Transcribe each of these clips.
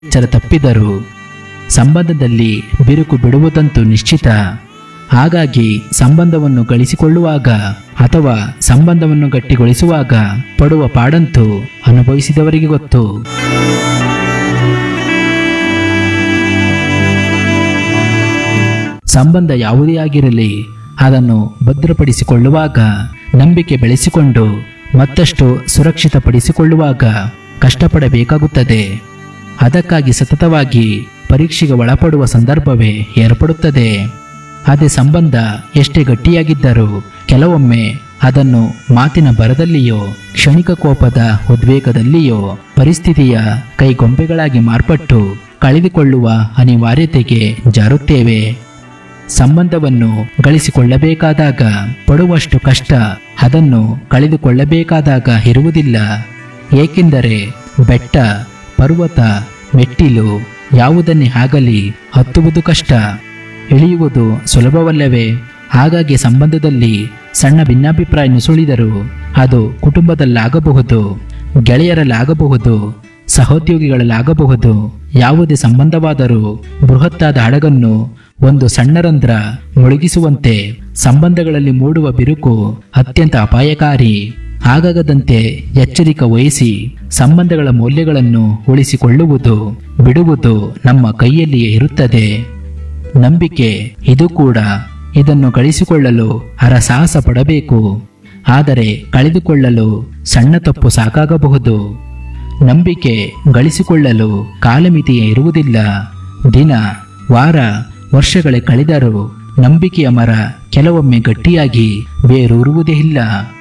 ಎಚ್ಚರ ತಪ್ಪಿದರು ಸಂಬಂಧದಲ್ಲಿ ಬಿರುಕು ಬಿಡುವುದಂತೂ ನಿಶ್ಚಿತ ಹಾಗಾಗಿ ಸಂಬಂಧವನ್ನು ಗಳಿಸಿಕೊಳ್ಳುವಾಗ ಅಥವಾ ಸಂಬಂಧವನ್ನು ಗಟ್ಟಿಗೊಳಿಸುವಾಗ ಪಡುವ ಪಾಡಂತೂ ಅನುಭವಿಸಿದವರಿಗೆ ಗೊತ್ತು ಸಂಬಂಧ ಯಾವುದೇ ಆಗಿರಲಿ ಅದನ್ನು ಭದ್ರಪಡಿಸಿಕೊಳ್ಳುವಾಗ ನಂಬಿಕೆ ಬೆಳೆಸಿಕೊಂಡು ಮತ್ತಷ್ಟು ಸುರಕ್ಷಿತಪಡಿಸಿಕೊಳ್ಳುವಾಗ ಕಷ್ಟಪಡಬೇಕಾಗುತ್ತದೆ ಅದಕ್ಕಾಗಿ ಸತತವಾಗಿ ಪರೀಕ್ಷೆಗೆ ಒಳಪಡುವ ಸಂದರ್ಭವೇ ಏರ್ಪಡುತ್ತದೆ ಅದೇ ಸಂಬಂಧ ಎಷ್ಟೇ ಗಟ್ಟಿಯಾಗಿದ್ದರೂ ಕೆಲವೊಮ್ಮೆ ಅದನ್ನು ಮಾತಿನ ಬರದಲ್ಲಿಯೋ ಕ್ಷಣಿಕ ಕೋಪದ ಉದ್ವೇಗದಲ್ಲಿಯೋ ಪರಿಸ್ಥಿತಿಯ ಕೈಗೊಂಬೆಗಳಾಗಿ ಮಾರ್ಪಟ್ಟು ಕಳೆದುಕೊಳ್ಳುವ ಅನಿವಾರ್ಯತೆಗೆ ಜಾರುತ್ತೇವೆ ಸಂಬಂಧವನ್ನು ಗಳಿಸಿಕೊಳ್ಳಬೇಕಾದಾಗ ಪಡುವಷ್ಟು ಕಷ್ಟ ಅದನ್ನು ಕಳೆದುಕೊಳ್ಳಬೇಕಾದಾಗ ಇರುವುದಿಲ್ಲ ಏಕೆಂದರೆ ಬೆಟ್ಟ ಪರ್ವತ ಮೆಟ್ಟಿಲು ಯಾವುದನ್ನೇ ಆಗಲಿ ಹತ್ತುವುದು ಕಷ್ಟ ಇಳಿಯುವುದು ಸುಲಭವಲ್ಲವೇ ಹಾಗಾಗಿ ಸಂಬಂಧದಲ್ಲಿ ಸಣ್ಣ ಭಿನ್ನಾಭಿಪ್ರಾಯ ನುಸುಳಿದರೂ ಅದು ಕುಟುಂಬದಲ್ಲಾಗಬಹುದು ಗೆಳೆಯರಲ್ಲಾಗಬಹುದು ಸಹೋದ್ಯೋಗಿಗಳಲ್ಲಾಗಬಹುದು ಯಾವುದೇ ಸಂಬಂಧವಾದರೂ ಬೃಹತ್ತಾದ ಹಡಗನ್ನು ಒಂದು ಸಣ್ಣ ರಂಧ್ರ ಮುಳುಗಿಸುವಂತೆ ಸಂಬಂಧಗಳಲ್ಲಿ ಮೂಡುವ ಬಿರುಕು ಅತ್ಯಂತ ಅಪಾಯಕಾರಿ ಹಾಗಾಗದಂತೆ ಎಚ್ಚರಿಕೆ ವಹಿಸಿ ಸಂಬಂಧಗಳ ಮೌಲ್ಯಗಳನ್ನು ಉಳಿಸಿಕೊಳ್ಳುವುದು ಬಿಡುವುದು ನಮ್ಮ ಕೈಯಲ್ಲಿಯೇ ಇರುತ್ತದೆ ನಂಬಿಕೆ ಇದು ಕೂಡ ಇದನ್ನು ಗಳಿಸಿಕೊಳ್ಳಲು ಹರಸಾಹಸ ಪಡಬೇಕು ಆದರೆ ಕಳೆದುಕೊಳ್ಳಲು ಸಣ್ಣ ತಪ್ಪು ಸಾಕಾಗಬಹುದು ನಂಬಿಕೆ ಗಳಿಸಿಕೊಳ್ಳಲು ಕಾಲಮಿತಿಯೇ ಇರುವುದಿಲ್ಲ ದಿನ ವಾರ ವರ್ಷಗಳೇ ಕಳೆದರೂ ನಂಬಿಕೆಯ ಮರ ಕೆಲವೊಮ್ಮೆ ಗಟ್ಟಿಯಾಗಿ ಬೇರೂರುವುದೇ ಇಲ್ಲ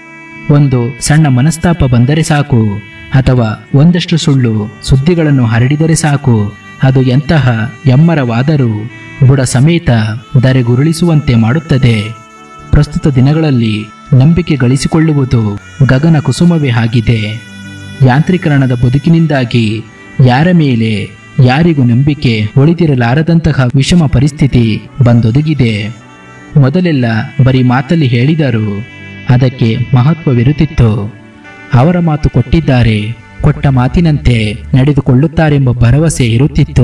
ಒಂದು ಸಣ್ಣ ಮನಸ್ತಾಪ ಬಂದರೆ ಸಾಕು ಅಥವಾ ಒಂದಷ್ಟು ಸುಳ್ಳು ಸುದ್ದಿಗಳನ್ನು ಹರಡಿದರೆ ಸಾಕು ಅದು ಎಂತಹ ಎಮ್ಮರವಾದರೂ ಬುಡ ಸಮೇತ ಧರೆಗುರುಳಿಸುವಂತೆ ಮಾಡುತ್ತದೆ ಪ್ರಸ್ತುತ ದಿನಗಳಲ್ಲಿ ನಂಬಿಕೆ ಗಳಿಸಿಕೊಳ್ಳುವುದು ಗಗನ ಕುಸುಮವೇ ಆಗಿದೆ ಯಾಂತ್ರೀಕರಣದ ಬದುಕಿನಿಂದಾಗಿ ಯಾರ ಮೇಲೆ ಯಾರಿಗೂ ನಂಬಿಕೆ ಉಳಿದಿರಲಾರದಂತಹ ವಿಷಮ ಪರಿಸ್ಥಿತಿ ಬಂದೊದಗಿದೆ ಮೊದಲೆಲ್ಲ ಬರೀ ಮಾತಲ್ಲಿ ಹೇಳಿದರು ಅದಕ್ಕೆ ಮಹತ್ವವಿರುತ್ತಿತ್ತು ಅವರ ಮಾತು ಕೊಟ್ಟಿದ್ದಾರೆ ಕೊಟ್ಟ ಮಾತಿನಂತೆ ನಡೆದುಕೊಳ್ಳುತ್ತಾರೆಂಬ ಭರವಸೆ ಇರುತ್ತಿತ್ತು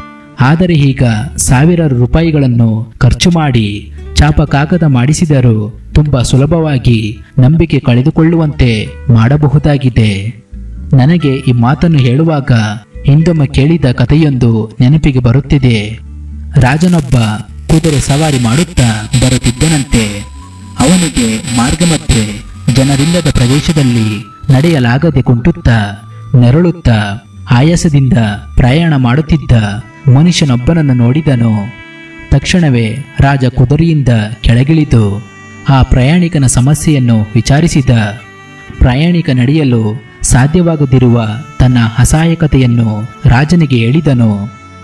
ಆದರೆ ಈಗ ಸಾವಿರಾರು ರೂಪಾಯಿಗಳನ್ನು ಖರ್ಚು ಮಾಡಿ ಚಾಪ ಕಾಗದ ಮಾಡಿಸಿದರೂ ತುಂಬ ಸುಲಭವಾಗಿ ನಂಬಿಕೆ ಕಳೆದುಕೊಳ್ಳುವಂತೆ ಮಾಡಬಹುದಾಗಿದೆ ನನಗೆ ಈ ಮಾತನ್ನು ಹೇಳುವಾಗ ಹಿಂದೊಮ್ಮೆ ಕೇಳಿದ ಕಥೆಯೊಂದು ನೆನಪಿಗೆ ಬರುತ್ತಿದೆ ರಾಜನೊಬ್ಬ ಕುದುರೆ ಸವಾರಿ ಮಾಡುತ್ತಾ ಬರುತ್ತಿದ್ದನಂತೆ ಅವನಿಗೆ ಮಾರ್ಗ ಮಧ್ಯೆ ಜನರಿಲ್ಲದ ಪ್ರದೇಶದಲ್ಲಿ ನಡೆಯಲಾಗದೆ ಕುಂಟುತ್ತಾ ನೆರಳುತ್ತಾ ಆಯಾಸದಿಂದ ಪ್ರಯಾಣ ಮಾಡುತ್ತಿದ್ದ ಮನುಷ್ಯನೊಬ್ಬನನ್ನು ನೋಡಿದನು ತಕ್ಷಣವೇ ರಾಜ ಕುದುರೆಯಿಂದ ಕೆಳಗಿಳಿದು ಆ ಪ್ರಯಾಣಿಕನ ಸಮಸ್ಯೆಯನ್ನು ವಿಚಾರಿಸಿದ ಪ್ರಯಾಣಿಕ ನಡೆಯಲು ಸಾಧ್ಯವಾಗದಿರುವ ತನ್ನ ಅಸಹಾಯಕತೆಯನ್ನು ರಾಜನಿಗೆ ಹೇಳಿದನು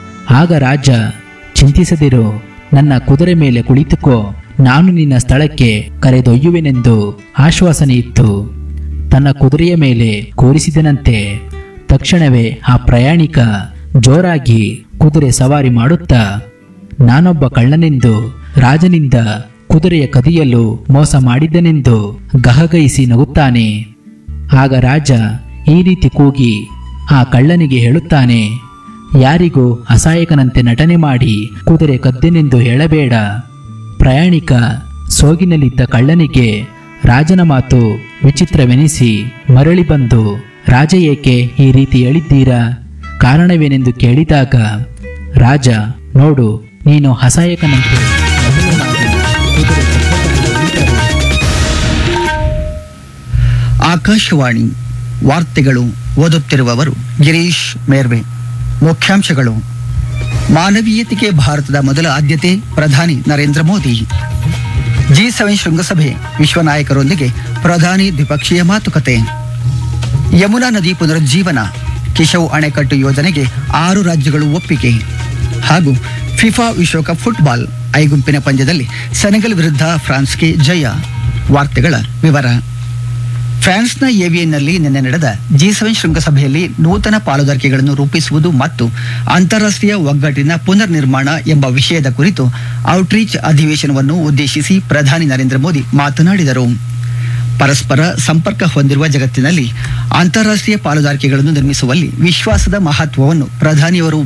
ಆಗ ರಾಜ ಚಿಂತಿಸದಿರು ನನ್ನ ಕುದುರೆ ಮೇಲೆ ಕುಳಿತುಕೋ ನಾನು ನಿನ್ನ ಸ್ಥಳಕ್ಕೆ ಕರೆದೊಯ್ಯುವೆನೆಂದು ಆಶ್ವಾಸನೆ ಇತ್ತು ತನ್ನ ಕುದುರೆಯ ಮೇಲೆ ಕೂರಿಸಿದನಂತೆ ತಕ್ಷಣವೇ ಆ ಪ್ರಯಾಣಿಕ ಜೋರಾಗಿ ಕುದುರೆ ಸವಾರಿ ಮಾಡುತ್ತಾ ನಾನೊಬ್ಬ ಕಳ್ಳನೆಂದು ರಾಜನಿಂದ ಕುದುರೆಯ ಕದಿಯಲು ಮೋಸ ಮಾಡಿದ್ದನೆಂದು ಗಹಗೈಸಿ ನಗುತ್ತಾನೆ ಆಗ ರಾಜ ಈ ರೀತಿ ಕೂಗಿ ಆ ಕಳ್ಳನಿಗೆ ಹೇಳುತ್ತಾನೆ ಯಾರಿಗೂ ಅಸಹಾಯಕನಂತೆ ನಟನೆ ಮಾಡಿ ಕುದುರೆ ಕದ್ದೆನೆಂದು ಹೇಳಬೇಡ ಪ್ರಯಾಣಿಕ ಸೋಗಿನಲ್ಲಿದ್ದ ಕಳ್ಳನಿಗೆ ರಾಜನ ಮಾತು ವಿಚಿತ್ರವೆನಿಸಿ ಮರಳಿ ಬಂದು ರಾಜ ಏಕೆ ಈ ರೀತಿ ಹೇಳಿದ್ದೀರಾ ಕಾರಣವೇನೆಂದು ಕೇಳಿದಾಗ ರಾಜ ನೋಡು ನೀನು ಅಸಹಾಯಕನಂತೆ ನಟನೆ ಮಾಡಿ ಕುದುರೆ ಕದ್ದೆನೆಂದು ಹೇಳಿದರು. ಆಕಾಶವಾಣಿ ವಾರ್ತೆಗಳು ಓದುತ್ತಿರುವವರು ಗಿರೀಶ್ ಮೇರ್ವೆ ಮುಖ್ಯಾಂಶಗಳು ಮಾನವೀಯತೆಗೆ ಭಾರತದ ಮೊದಲ ಆದ್ಯತೆ ಪ್ರಧಾನಿ ನರೇಂದ್ರ ಮೋದಿ ಜಿ ಸೆವೆನ್ ಶೃಂಗಸಭೆ ವಿಶ್ವ ನಾಯಕರೊಂದಿಗೆ ಪ್ರಧಾನಿ ದ್ವಿಪಕ್ಷೀಯ ಮಾತುಕತೆ ಯಮುನಾ ನದಿ ಪುನರುಜ್ಜೀವನ ಕಿಶವ್ ಅಣೆಕಟ್ಟು ಯೋಜನೆಗೆ ಆರು ರಾಜ್ಯಗಳು ಒಪ್ಪಿಗೆ ಹಾಗೂ ಫಿಫಾ ವಿಶ್ವಕಪ್ ಫುಟ್ಬಾಲ್ ಐ ಗುಂಪಿನ ಪಂದ್ಯದಲ್ಲಿ ಸೆನೆಗಲ್ ವಿರುದ್ಧ ಫ್ರಾನ್ಸ್ಗೆ ಜಯ ವಾರ್ತೆಗಳ ವಿವರ ಫ್ರಾನ್ಸ್ನ ಏವಿಯನ್ನಲ್ಲಿ ನಿನ್ನೆ ನಡೆದ ಜಿ ಸೆವೆನ್ ಶೃಂಗಸಭೆಯಲ್ಲಿ ನೂತನ ಪಾಲುದಾರಿಕೆಗಳನ್ನು ರೂಪಿಸುವುದು ಮತ್ತು ಅಂತಾರಾಷ್ಟ್ರೀಯ ಒಗ್ಗಟ್ಟಿನ ಪುನರ್ ನಿರ್ಮಾಣ ಎಂಬ ವಿಷಯದ ಕುರಿತು ಔಟ್ರೀಚ್ ಅಧಿವೇಶನವನ್ನು ಉದ್ದೇಶಿಸಿ ಪ್ರಧಾನಿ ನರೇಂದ್ರ ಮೋದಿ ಮಾತನಾಡಿದರು ಪರಸ್ಪರ ಸಂಪರ್ಕ ಹೊಂದಿರುವ ಜಗತ್ತಿನಲ್ಲಿ ಅಂತಾರಾಷ್ಟ್ರೀಯ ಪಾಲುದಾರಿಕೆಗಳನ್ನು ನಿರ್ಮಿಸುವಲ್ಲಿ ವಿಶ್ವಾಸದ ಮಹತ್ವವನ್ನು ಪ್ರಧಾನಿಯವರು